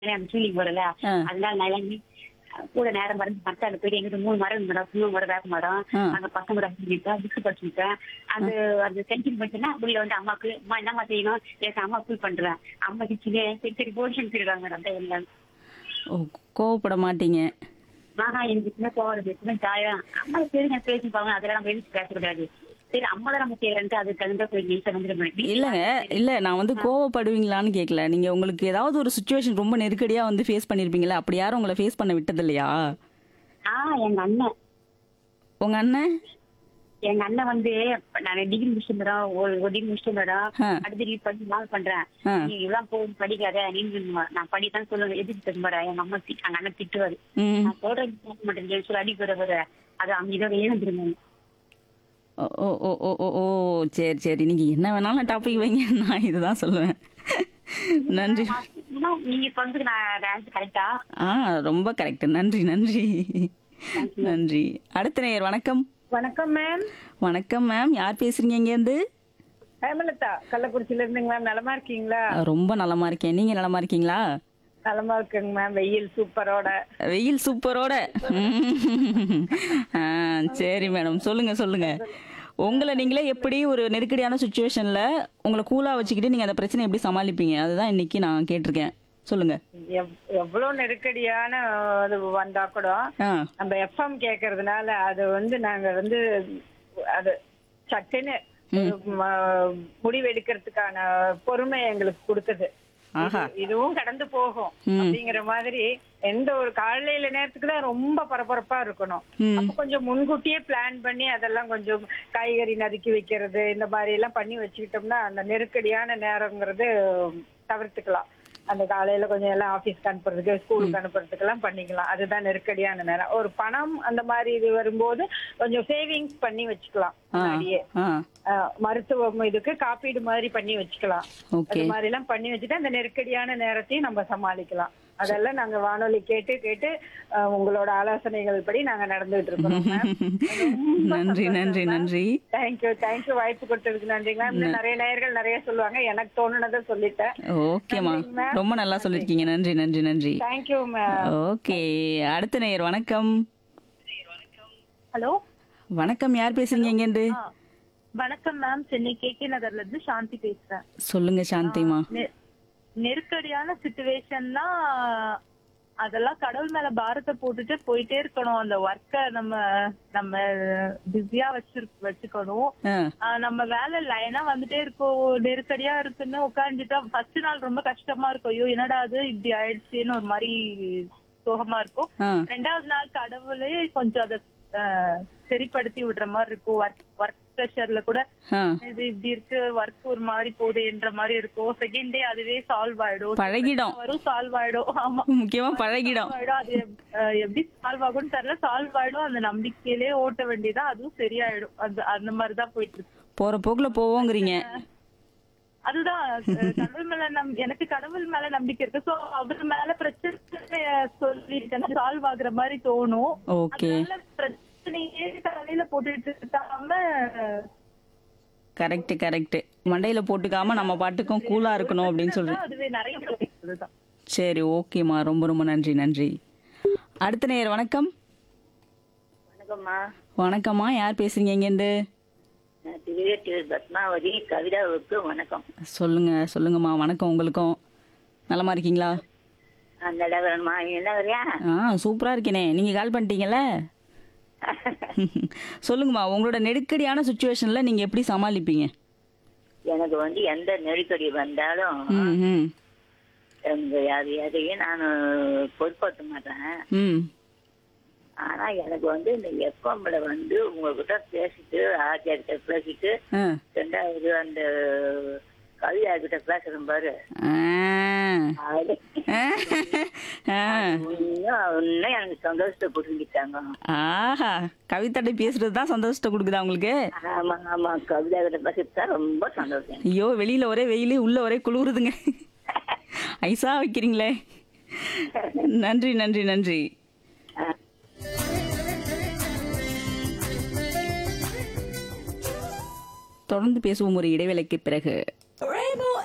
அந்த ஃபீலிங் வரும்ல ஆ. அதனால நான் எல்லாமே கூட நேரம் மருந்து மரத்தால போயிட்டு எங்கிட்ட மூணு மரம் மரம் மூணு மரம் வேப்ப மரம் ஆ. அங்க பசங்க ரசிச்சிருக்கேன் புக்ஸ் படிச்சிருக்கேன் அது அந்த சென்டிங் படிச்சுன்னா உள்ள வந்து அம்மாக்கு அம்மா என்னம்மா செய்யணும் எனக்கு அம்மா ஃபீல் பண்றேன் அம்மா கிச்சனே சரி சரி போர்ஷன் சொல்லிடுவாங்க மேடம் தான் எல்லாம் ஓ கோவப்பட மாட்டீங்க ஆஹா எனக்கு சின்ன போகிறது சின்ன ஜாயம் அம்மா சரி நான் பேசிப்பாங்க அதெல்லாம் நம்ம எழுதி பேசக்கூடாது சரி அம்மா தான் நம்ம செய்யறேன்ட்டு அது தகுந்த போய் நீச்சல் வந்துடும் இல்லைங்க இல்ல நான் வந்து கோவப்படுவீங்களான்னு கேட்கல நீங்க உங்களுக்கு ஏதாவது ஒரு சுச்சுவேஷன் ரொம்ப நெருக்கடியா வந்து ஃபேஸ் பண்ணிருப்பீங்களா அப்படி யாரும் உங்களை ஃபேஸ் பண்ண விட்டது இல்லையா ஆ எங்க அண்ணன் உங்க அண்ணன் எங்க அண்ணன் வந்து நான் டிகிரி முடிச்சு மேடம் ஒரு ஒரு டிகிரி முடிச்சு மேடம் ஆ. அடுத்த டிகிரி படிச்சு நான் பண்றேன் ஆ. நீ இவ்வளவு போய் படிக்காத நீ நான் படித்தான் சொல்லுவேன் எதுக்கு தெரியுமாடா எங்க அம்மா தி- எங்க அண்ணன் திட்டுவாரு ம் நான் சொல்றேன் கேட்க மாட்டேன் சொல்லி அடி போற போற அது அவங்க இதோட ஏழுந்துருங்க ஓ ஓ ஓ ஓ ஓ ஓ சரி சரி நீங்க என்ன வேணாலும் டாபிக் வைங்க நான் இதுதான் சொல்லுவேன் நன்றி நீங்க சொன்னதுக்கு நான் ஆன்சர் கரெக்டா ஆ ரொம்ப கரெக்ட் நன்றி நன்றி நன்றி அடுத்த நேயர் வணக்கம் வணக்கம் மேம் வணக்கம் மேம் யார் பேசுறீங்க இங்கேருந்து ஹேமலதா கள்ளக்குறிச்சியில இருந்துங்க மேம் நலமா இருக்கீங்களா ரொம்ப நலமா இருக்கேன் நீங்க நலமா இருக்கீங்களா நலமா இருக்குங்க மேம் வெயில் சூப்பரோட வெயில் சூப்பரோட ம். ஆ, சரி மேடம் சொல்லுங்க சொல்லுங்க உங்களை நீங்களே எப்படி ஒரு நெருக்கடியான சுச்சுவேஷன்ல உங்களை கூலா வச்சுக்கிட்டு நீங்க அந்த பிரச்சனை எப்படி சமாளிப்பீங்க அதுதான் இன்னைக்கு நான் கேட்டிருக்கேன் சொல்லுங்க எவ்- எவ்வளவு நெருக்கடியான இது வந்தா கூட ஆ நம்ம எஃப்எம் கேக்குறதுனால அது வந்து நாங்க வந்து அது சட்டுன்னு ஒரு ம- முடிவெடுக்கிறதுக்கான பொறுமை எங்களுக்கு கொடுத்தது ஆஹா இதுவும் கடந்து போகும் அப்படிங்கிற மாதிரி எந்த ஒரு காலையில நேரத்துக்கு தான் ரொம்ப பரபரப்பா இருக்கணும் ம். அப்ப கொஞ்சம் முன்கூட்டியே பிளான் பண்ணி அதெல்லாம் கொஞ்சம் காய்கறி நறுக்கி வைக்கிறது இந்த மாதிரி எல்லாம் பண்ணி வச்சுக்கிட்டோம்னா அந்த நெருக்கடியான நேரங்கிறது தவிர்த்துக்கலாம் அந்த காலையில கொஞ்சம் எல்லாம் ஆபீஸ்க்கு அனுப்புறதுக்கு ஸ்கூலுக்கு அனுப்புறதுக்கு எல்லாம் பண்ணிக்கலாம் அதுதான் நெருக்கடியான நேரம் ஒரு பணம் அந்த மாதிரி இது வரும்போது கொஞ்சம் சேவிங்ஸ் பண்ணி வச்சுக்கலாம் ஆ முன்னாடியே ஆ அஹ், மருத்துவம் இதுக்கு காப்பீடு மாதிரி பண்ணி வச்சுக்கலாம் ஓகே அது மாதிரி எல்லாம் பண்ணி வச்சுட்டு அந்த நெருக்கடியான நேரத்தையும் நம்ம சமாளிக்கலாம் அதெல்லாம் நாங்க வானொலி கேட்டு கேட்டு அஹ், உங்களோட ஆலோசனைகள் படி நாங்க நடந்துட்டு இருக்கோம் நன்றி நன்றி நன்றி தேங்க்யூ தேங்க்யூ வாய்ப்பு கொடுத்ததுக்கு நன்றி மேம் இன்னும் நிறைய நேயர்கள் நிறைய சொல்லுவாங்க எனக்கு தோணுனதை சொல்லிட்டேன் ஓகேம்மா நன்றிங்க ma'am. ரொம்ப நல்லா சொல்லிருக்கீங்க நன்றி நன்றி நன்றி தேங்க்யூ மேம் ஓகே அடுத்த நேயர் வணக்கம் ஹலோ வணக்கம் யார் பேசுறீங்க இங்கேருந்து வணக்கம் மேம் சென்னை கே கே நகர்ல இருந்து சாந்தி பேசுறேன் சொல்லுங்க சாந்திமா நெ- நெருக்கடியான சுச்சுவேஷன்னா அதெல்லாம் கடவுள் மேல பாரத்தை போட்டுட்டு போயிட்டே இருக்கணும் அந்த ஒர்க்க நம்ம நம்ம பிஸியா வச்சு வச்சுக்கணும் ஆ ஆஹ் நம்ம வேலை லைனா வந்துட்டே இருக்கோம் நெருக்கடியா இருக்குன்னு உட்காந்துட்டா ஃபர்ஸ்ட் நாள் ரொம்ப கஷ்டமா இருக்கும் ஐயோ என்னடா அது இப்படி ஆயிடுச்சுன்னு ஒரு மாதிரி சோகமா இருக்கும் ஆ ரெண்டாவது நாள் கடவுளே கொஞ்சம் அதை ஆஹ், சரிப்படுத்தி விடுற மாதிரி இருக்கும் ஒர்க் ஒர்க் ப்ரெஷர்ல கூட ஆ இது இப்படி இருக்கு ஒர்க் ஒரு மாதிரி போகுது என்ற மாதிரி இருக்கும் செகண்ட் டே அதுவே சால்வ் ஆயிடும் பழகிடும் வரும் சால்வ் ஆயிடும் ஆமா முக்கியமா பழகிடும் solve ஆயிடும் அது எப்- அஹ் எப்படி சால்வ் ஆகும்னு தெரியல சால்வ் ஆயிடும் அந்த நம்பிக்கையிலே ஓட்ட வேண்டியதா அதுவும் சரியாயிடும் அது அந்த மாதிரி தான் போயிட்டு இருக்கு போற போக்குல போவோங்கிறீங்க அதுதான் அஹ் கடவுள் மேல நம் எனக்கு கடவுள் மேல நம்பிக்கை இருக்கு சோ அவர் மேல பிரச்சனை சொல்லிட்டேன் சால்வ் ஆகுற மாதிரி தோணும் ஓகே அதனால பிரச்சனையே தலையில போட்டுட்டு இருக்காம கரெக்ட் கரெக்ட் மண்டையில போட்டுக்காம நம்ம பாட்டுக்கும் கூலா இருக்கணும் அப்படின்னு சொல்றேன் அதுவே நிறைய அதுதான் சரி ஓகேம்மா ரொம்ப ரொம்ப நன்றி நன்றி அடுத்த நேயர் வணக்கம் வணக்கம்மா வணக்கம்மா யார் பேசுறீங்க இங்கேருந்து நான் திருவேட்டூர் பத்மாவதி கவிதாவுக்கு வணக்கம் சொல்லுங்க சொல்லுங்கம்மா வணக்கம் உங்களுக்கும் நலமா இருக்கீங்களா அந்த இடமா என்ன வரையா ஆ சூப்பரா இருக்கேனே நீங்க கால் பண்ணிட்டீங்கல்ல சொல்லுங்கம்மா உங்களோட நெருக்கடியான சுச்சுவேஷன்ல நீங்க எப்படி சமாளிப்பீங்க எனக்கு வந்து எந்த நெருக்கடி வந்தாலும் ம் ம் எங்க அது எதையும் நான் பொருட்படுத்த மாட்டேன் ம் ஆனா எனக்கு வந்து இந்த எஃப்எம்ல வந்து உங்ககிட்ட பேசிட்டு ஆச்சாரிட்ட பேசிட்டு ஆ ரெண்டாவது அந்த கவிதா கிட்ட பேசுறேன் பாரு ஆ. அது ஆ. இன்னும் இன்னும் எனக்கு சந்தோஷத்தை புரிஞ்சுட்டாங்க ஆஹா கவிதாட்ட பேசுறது தான் சந்தோஷத்தை கொடுக்குதா உங்களுக்கு ஆமா ஆமா கவிதா கிட்ட பேசிட்டு தான் ரொம்ப சந்தோஷம் ஐயோ வெளியில ஒரே வெயில் உள்ள ஒரே குளிருதுங்க ஐஸா வைக்கிறீங்களே நன்றி நன்றி நன்றி தொடர்ந்து பேசுவோம் ஒரு இடைவேளைக்கு பிறகு